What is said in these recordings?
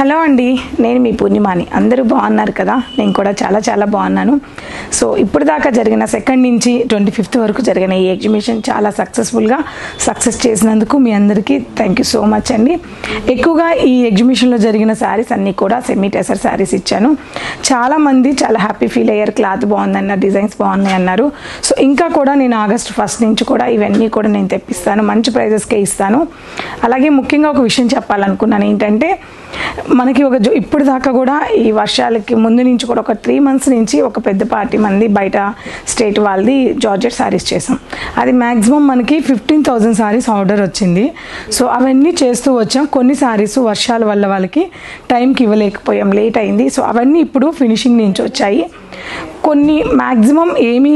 hello అండి నేను మీ పూర్ణిమాని అందరూ బాగున్నారు కదా నేను కూడా చాలా చాలా బాగున్నాను సో ఇప్పుడు దాకా జరిగిన సెకండ్ నుంచి ట్వంటీ ఫిఫ్త్ వరకు జరిగిన ఈ ఎగ్జిబిషన్ చాలా సక్సెస్ఫుల్గా సక్సెస్ చేసినందుకు మీ అందరికీ థ్యాంక్ యూ సో మచ్ అండి ఎక్కువగా ఈ ఎగ్జిబిషన్లో జరిగిన శారీస్ అన్నీ కూడా సెమీ టెసర్ శారీస్ ఇచ్చాను చాలామంది చాలా హ్యాపీ ఫీల్ అయ్యారు క్లాత్ బాగుందన్నారు డిజైన్స్ బాగున్నాయి అన్నారు సో ఇంకా కూడా నేను ఆగస్ట్ ఫస్ట్ నుంచి కూడా ఇవన్నీ కూడా నేను తెప్పిస్తాను మంచి ప్రైజెస్కే ఇస్తాను అలాగే ముఖ్యంగా ఒక విషయం చెప్పాలనుకున్నాను ఏంటంటే మనకి ఒక జో- ఇప్పుడు దాకా కూడా ఈ వర్షాలకి ముందు నుంచి కూడా ఒక త్రీ మంత్స్ నుంచి ఒక పెద్ద పార్టీ మంది బయట స్టేట్ వాళ్ళది జార్జెట్ శారీస్ చేసాం అది మ్యాక్సిమం మనకి ఫిఫ్టీన్ థౌజండ్ శారీస్ ఆర్డర్ వచ్చింది సో అవన్నీ చేస్తూ వచ్చాం కొన్ని శారీస్ వర్షాల వల్ల వాళ్ళకి టైంకి ఇవ్వలేకపోయాం లేట్ అయింది సో అవన్నీ ఇప్పుడు ఫినిషింగ్ నుంచి వచ్చాయి కొన్ని మ్యాక్సిమం ఏమీ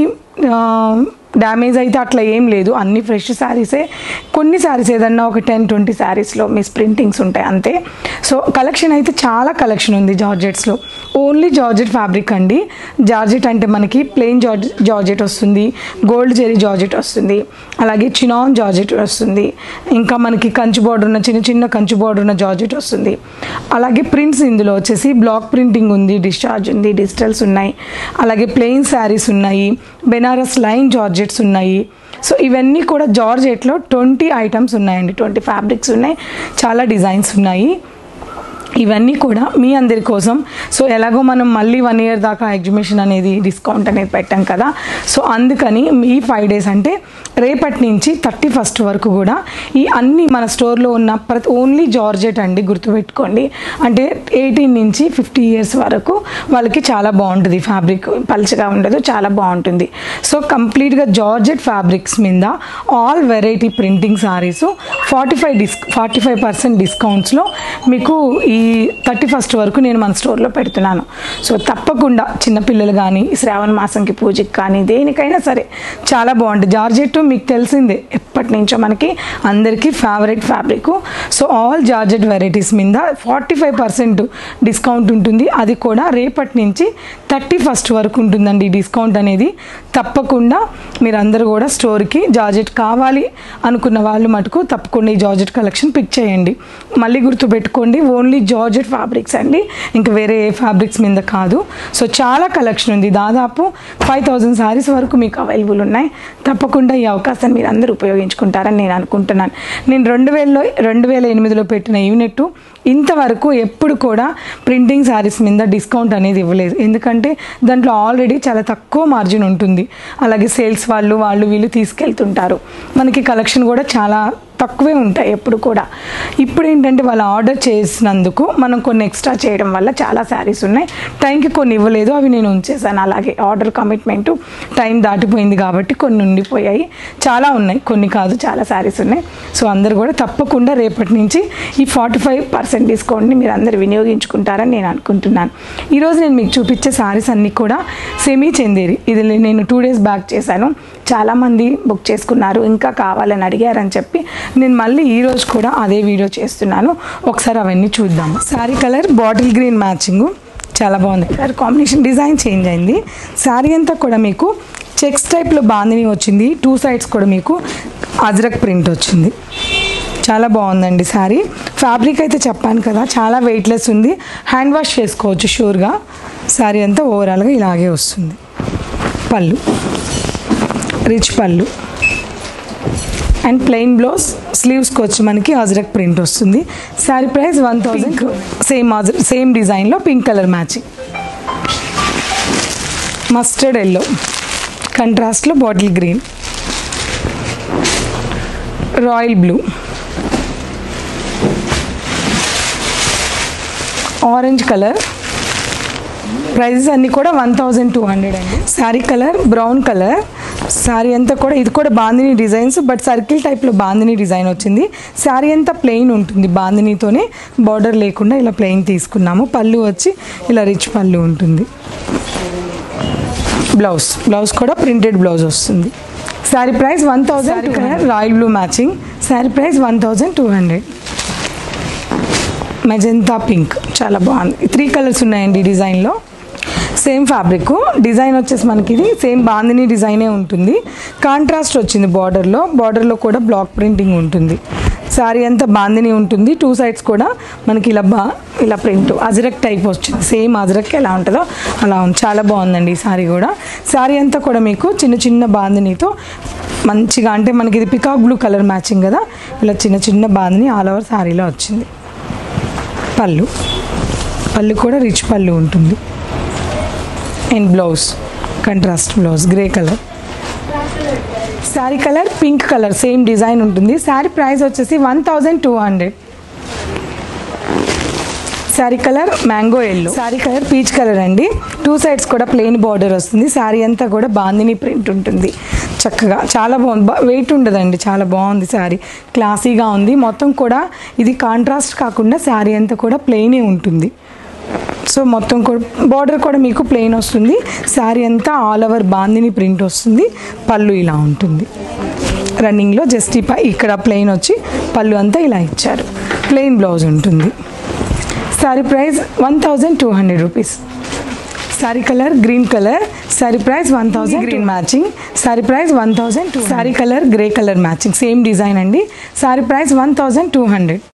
డ్యామేజ్ అయితే అట్లా ఏం లేదు అన్ని ఫ్రెష్ శారీసే కొన్ని శారీస్ ఏదన్నా ఒక టెన్ ట్వంటీ శారీస్లో మిస్ ప్రింటింగ్స్ ఉంటాయి అంతే సో కలెక్షన్ అయితే చాలా కలెక్షన్ ఉంది జార్జెట్స్లో ఓన్లీ జార్జెట్ ఫ్యాబ్రిక్ అండి జార్జెట్ అంటే మనకి ప్లెయిన్ జార్జ్ జార్జెట్ వస్తుంది గోల్డ్ జెరీ జార్జెట్ వస్తుంది అలాగే చినాన్ జార్జెట్ వస్తుంది ఇంకా మనకి కంచు బార్డర్ ఉన్న చిన్న చిన్న కంచు బార్డర్ ఉన్న జార్జెట్ వస్తుంది అలాగే ప్రింట్స్ ఇందులో వచ్చేసి బ్లాక్ ప్రింటింగ్ ఉంది డిశ్చార్జ్ ఉంది డిజిటల్స్ ఉన్నాయి అలాగే ప్లెయిన్ శారీస్ ఉన్నాయి బెనారస్ లైన్ జార్జెట్స్ ఉన్నాయి సో ఇవన్నీ కూడా జార్జెట్లో ట్వంటీ ఐటమ్స్ ఉన్నాయండి ట్వంటీ ఫ్యాబ్రిక్స్ ఉన్నాయి చాలా డిజైన్స్ ఉన్నాయి ఇవన్నీ కూడా మీ అందరి కోసం సో ఎలాగో మనం మళ్ళీ వన్ ఇయర్ దాకా ఎగ్జిబిషన్ అనేది డిస్కౌంట్ అనేది పెట్టాం కదా సో అందుకని ఈ ఫైవ్ డేస్ అంటే రేపటి నుంచి థర్టీ ఫస్ట్ వరకు కూడా ఈ అన్ని మన స్టోర్లో ఉన్న ప్రతి ఓన్లీ జార్జెట్ అండి గుర్తుపెట్టుకోండి అంటే ఎయిటీన్ నుంచి ఫిఫ్టీ ఇయర్స్ వరకు వాళ్ళకి చాలా బాగుంటుంది ఫ్యాబ్రిక్ పలుచగా ఉండదు చాలా బాగుంటుంది సో కంప్లీట్గా జార్జెట్ ఫ్యాబ్రిక్స్ మీద all variety printing saris forty five డిస్ ఫార్టీ ఫైవ్ పర్సెంట్ డిస్కౌంట్స్లో మీకు ఈ థర్టీ ఫస్ట్ వరకు నేను మన స్టోర్లో పెడుతున్నాను సో తప్పకుండా చిన్నపిల్లలు కానీ శ్రావణ మాసంకి పూజకి కానీ దేనికైనా సరే చాలా బాగుంటుంది జార్జెట్ మీకు తెలిసిందే ఎప్పటి నుంచో మనకి అందరికీ favourite fabric so all georgette varieties మీద ఫార్టీ ఫైవ్ పర్సెంట్ డిస్కౌంట్ ఉంటుంది అది కూడా రేపటి నుంచి థర్టీ ఫస్ట్ వరకు ఉంటుందండి ఈ డిస్కౌంట్ అనేది తప్పకుండా మీరందరూ కూడా స్టోర్కి జార్జెట్ కావాలి అనుకున్న వాళ్ళు మటుకు తప్పకుండా ఈ జార్జెట్ కలెక్షన్ పిక్ చేయండి మళ్ళీ గుర్తుపెట్టుకోండి ఓన్లీ జార్జెట్ ఫ్యాబ్రిక్స్ అండి ఇంకా వేరే ఏ ఫ్యాబ్రిక్స్ మీద కాదు సో చాలా కలెక్షన్ ఉంది దాదాపు ఫైవ్ థౌజండ్ శారీస్ వరకు మీకు అవైలబుల్ ఉన్నాయి తప్పకుండా ఈ అవకాశాన్ని మీరు అందరూ ఉపయోగించుకుంటారని నేను అనుకుంటున్నాను నేను రెండు వేలలో రెండు వేల ఎనిమిదిలో పెట్టిన యూనిట్ ఇంతవరకు ఎప్పుడు కూడా ప్రింటింగ్ శారీస్ మీద డిస్కౌంట్ అనేది ఇవ్వలేదు ఎందుకంటే దాంట్లో ఆల్రెడీ చాలా తక్కువ మార్జిన్ ఉంటుంది అలాగే సేల్స్ వాళ్ళు వాళ్ళు వీళ్ళు తీసుకెళ్తుంటారు మనకి కలెక్షన్ కూడా చాలా తక్కువే ఉంటాయి ఎప్పుడు కూడా ఇప్పుడు ఏంటంటే వాళ్ళు ఆర్డర్ చేసినందుకు మనం కొన్ని ఎక్స్ట్రా చేయడం వల్ల చాలా శారీస్ ఉన్నాయి టైంకి కొన్ని ఇవ్వలేదు అవి నేను ఉంచేసాను అలాగే ఆర్డర్ కమిట్మెంట్ టైం దాటిపోయింది కాబట్టి కొన్ని ఉండిపోయాయి చాలా ఉన్నాయి కొన్ని కాదు చాలా శారీస్ ఉన్నాయి సో అందరు కూడా తప్పకుండా రేపటి నుంచి ఈ ఫార్టీ ఫైవ్ పర్సెంట్ డిస్కౌంట్ని మీరు అందరు వినియోగించుకుంటారని నేను అనుకుంటున్నాను ఈరోజు నేను మీకు చూపించే శారీస్ అన్నీ కూడా సెమీ చెందేరి ఇది నేను టూ డేస్ బ్యాక్ చేశాను చాలామంది బుక్ చేసుకున్నారు ఇంకా కావాలని అడిగారని చెప్పి నేను మళ్ళీ ఈరోజు కూడా అదే వీడియో చేస్తున్నాను ఒకసారి అవన్నీ చూద్దాం sari colour bottle green matching చాలా బాగుంది కలర్ కాంబినేషన్ డిజైన్ చేంజ్ అయింది శారీ అంతా కూడా మీకు చెక్స్ టైప్లో బాందిని వచ్చింది టూ సైడ్స్ కూడా మీకు అజ్రక్ ప్రింట్ వచ్చింది చాలా బాగుందండి శారీ ఫ్యాబ్రిక్ అయితే చెప్పాను కదా చాలా వెయిట్లెస్ ఉంది హ్యాండ్ వాష్ చేసుకోవచ్చు షూర్గా శారీ అంతా ఓవరాల్గా ఇలాగే వస్తుంది పళ్ళు రిచ్ పళ్ళు అండ్ ప్లెయిన్ బ్లౌజ్ స్లీవ్స్కి వచ్చి మనకి అజ్రక్ ప్రింట్ వస్తుంది sari price one thousand same same డిజైన్లో pink colour matching mustard yellow కంట్రాస్ట్లో bottle green royal blue orange colour prices అన్నీ కూడా వన్ థౌజండ్ టూ హండ్రెడ్ అండి sari colour brown colour sari అంతా కూడా ఇది కూడా బాందిని డిజైన్స్ బట్ సర్కిల్ టైప్లో బాందిని డిజైన్ వచ్చింది శారీ అంతా ప్లెయిన్ ఉంటుంది బాందినితోనే బార్డర్ లేకుండా ఇలా ప్లెయిన్ తీసుకున్నాము పళ్ళు వచ్చి ఇలా రిచ్ పళ్ళు ఉంటుంది బ్లౌజ్ బ్లౌజ్ కూడా ప్రింటెడ్ బ్లౌజ్ వస్తుంది sari price one thousand colour royal blue matching sari price one thousand two hundred magenta pink చాలా బాగుంది త్రీ కలర్స్ ఉన్నాయండి ఈ డిజైన్లో సేమ్ ఫ్యాబ్రిక్ డిజైన్ వచ్చేసి మనకి ఇది సేమ్ బాందిని డిజైనే ఉంటుంది కాంట్రాస్ట్ వచ్చింది బార్డర్లో బార్డర్లో కూడా బ్లాక్ ప్రింటింగ్ ఉంటుంది శారీ అంతా బాందిని ఉంటుంది టూ సైడ్స్ కూడా మనకి ఇలా బా ఇలా ప్రింట్ అజరక్ టైప్ వచ్చింది సేమ్ అజరక్ ఎలా ఉంటుందో అలా ఉంది చాలా బాగుందండి ఈ శారీ కూడా శారీ అంతా కూడా మీకు చిన్న చిన్న బాందినితో మంచిగా అంటే మనకి ఇది పికాక్ బ్లూ కలర్ మ్యాచింగ్ కదా ఇలా చిన్న చిన్న బాందిని ఆల్ ఓవర్ శారీలో వచ్చింది పళ్ళు పళ్ళు కూడా రిచ్ పళ్ళు ఉంటుంది and blouse contrast blouse grey colour sari colour pink colour same design ఉంటుంది శారీ ప్రైస్ వచ్చేసి one thousand two hundred sari colour mango yellow sari colour peach colour అండి టూ సైడ్స్ కూడా ప్లెయిన్ బార్డర్ వస్తుంది శారీ అంతా కూడా బాందిని ప్రింట్ ఉంటుంది చక్కగా చాలా బాగుంది వెయిట్ ఉండదండి చాలా బాగుంది శారీ క్లాసీగా ఉంది మొత్తం కూడా ఇది కాంట్రాస్ట్ కాకుండా శారీ అంతా కూడా ప్లెయినే ఉంటుంది సో మొత్తం కూడా బార్డర్ కూడా మీకు ప్లెయిన్ వస్తుంది శారీ అంతా ఆల్ ఓవర్ బాందిని ప్రింట్ వస్తుంది పళ్ళు ఇలా ఉంటుంది రన్నింగ్లో జస్ట్ ఈ పై- ఇక్కడ ప్లెయిన్ వచ్చి పళ్ళు అంతా ఇలా ఇచ్చారు ప్లెయిన్ బ్లౌజ్ ఉంటుంది sari price one thousand two hundred rupees sari colour green colour sari price one thousand green matching sari price one thousand two sari colour grey colour matching same design అండి sari price one thousand two hundred